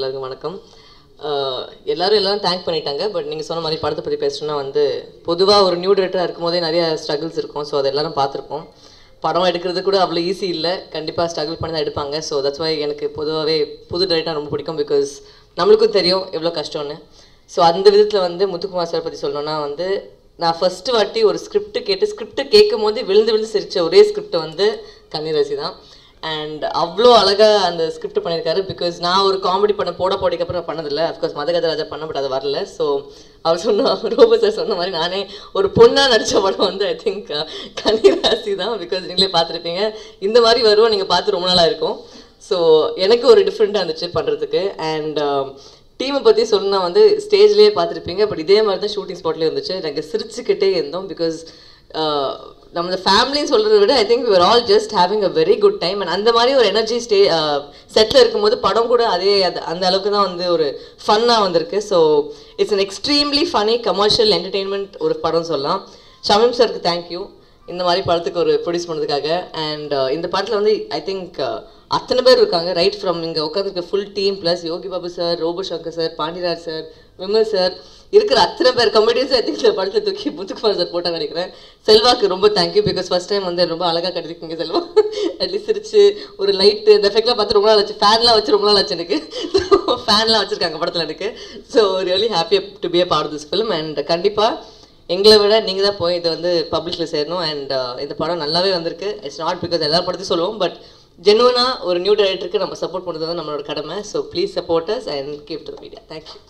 எல்லாருக்கும் வணக்கம் அஹ் எல்லாரும் எல்லாரும் தேங்க் பண்ணிட்டாங்க பட் நீங்கள் சொன்ன மாதிரி படத்தை பற்றி பேசணும்னா வந்து பொதுவாக ஒரு நியூ டேரக்டராக இருக்கும்போதே நிறைய ஸ்ட்ரகிள்ஸ் இருக்கும் ஸோ அதை எல்லாரும் பார்த்துருப்போம் படம் எடுக்கிறது கூட அவ்வளோ ஈஸி இல்லை கண்டிப்பாக ஸ்ட்ரகிள் பண்ணி தான் எடுப்பாங்க ஸோ தட்ஸ் வை எனக்கு பொதுவாகவே புது டேரக்டர் ரொம்ப பிடிக்கும் பிகாஸ் நம்மளுக்கும் தெரியும் எவ்வளோ கஷ்டம்னு ஸோ அந்த விதத்தில் வந்து முத்துக்குமார் சார் பற்றி சொல்லணும்னா வந்து நான் ஃபஸ்ட்டு வாட்டி ஒரு ஸ்கிரிப்ட் கேட்டு ஸ்கிரிப்ட் கேட்கும் போது விழுந்து விழுந்து சிரிச்ச ஒரே ஸ்கிரிப்ட் வந்து கன்னிராசி தான் அண்ட் அவ்வளோ அழகாக அந்த ஸ்கிரிப்ட் பண்ணியிருக்காரு பிகாஸ் நான் ஒரு காமெடி படம் போட போடிக்கு அப்புறம் பண்ணதில்லை அஃப்கோர்ஸ் மதகதராஜா பண்ண பட் அது வரல ஸோ அவர் சொன்ன ரோபோ சார் சொன்ன மாதிரி நானே ஒரு பொண்ணாக நடித்த படம் வந்து ஐ திங்க் கன்னிராசி தான் பிகாஸ் நீங்களே பார்த்துருப்பீங்க இந்த மாதிரி வருவோம் நீங்கள் பார்த்து ரொம்ப நாளாக இருக்கும் ஸோ எனக்கு ஒரு டிஃப்ரெண்ட்டாக இருந்துச்சு பண்ணுறதுக்கு அண்ட் டீமை பற்றி சொன்னா வந்து ஸ்டேஜ்லேயே பார்த்துருப்பீங்க பட் இதே மாதிரி தான் ஷூட்டிங் ஸ்பாட்லேயே இருந்துச்சு நாங்கள் சிரிச்சுக்கிட்டே இருந்தோம் பிகாஸ் நம்ம ஃபேமிலின்னு சொல்கிறத விட I think you're all just having a very good time and அந்த மாதிரி ஒரு எனர்ஜி ஸ்டே செட்டில் இருக்கும்போது படம் கூட அதே அது அந்த அளவுக்கு தான் வந்து ஒரு ஃபன்னாக வந்திருக்கு so it's an extremely funny commercial entertainment ஒரு படம் சொல்லலாம் ஷமீம் சாருக்கு தேங்க்யூ இந்த மாதிரி படத்துக்கு ஒரு ப்ரொடியூஸ் பண்ணதுக்காக அண்ட் இந்த படத்தில் வந்து ஐ திங்க் அத்தனை பேர் இருக்காங்க ரைட் ஃப்ரம் இங்கே உட்காந்துருக்க full team plus Yogi Babu sir Robo Shankar sir Pandiyaraj sir Vimal sir இருக்கிற அத்தனை பேர் கமெடியன்ஸ் ஐ திங்க் இந்த படத்தில் தூக்கி முத்துக்குமார் சார் போட்டாங்க நினைக்கிறேன் செல்வாக்கு ரொம்ப தேங்க்யூ பிகாஸ் ஃபர்ஸ்ட் டைம் வந்து ரொம்ப அழகாக கட்டிருக்கீங்க செல்வா அட்லீஸ்ட் சிரிச்சு ஒரு லைட்டு இந்த எஃபெக்ட்லாம் பார்த்து ரொம்ப நாள் ஆச்சு ஃபேன்லாம் வச்சு ரொம்ப நாள் ஆச்சு எனக்கு ஃபேன்லாம் வச்சுருக்காங்க படத்தில் எனக்கு so really happy to be a part this film and கண்டிப்பாக எங்களை விட நீங்கள் தான் போய் இதை வந்து பப்ளிஷில் சேரணும் அண்ட் இந்த படம் நல்லாவே வந்திருக்கு இட்ஸ் நாட் பிகாஸ் எல்லா படத்தையும் சொல்லுவோம் பட் ஜெனுவனாக ஒரு நியூ டைரக்டருக்கு நம்ம சப்போர்ட் பண்ணுறது தான் நம்மளோட கடமை so please support us and keep to media thank you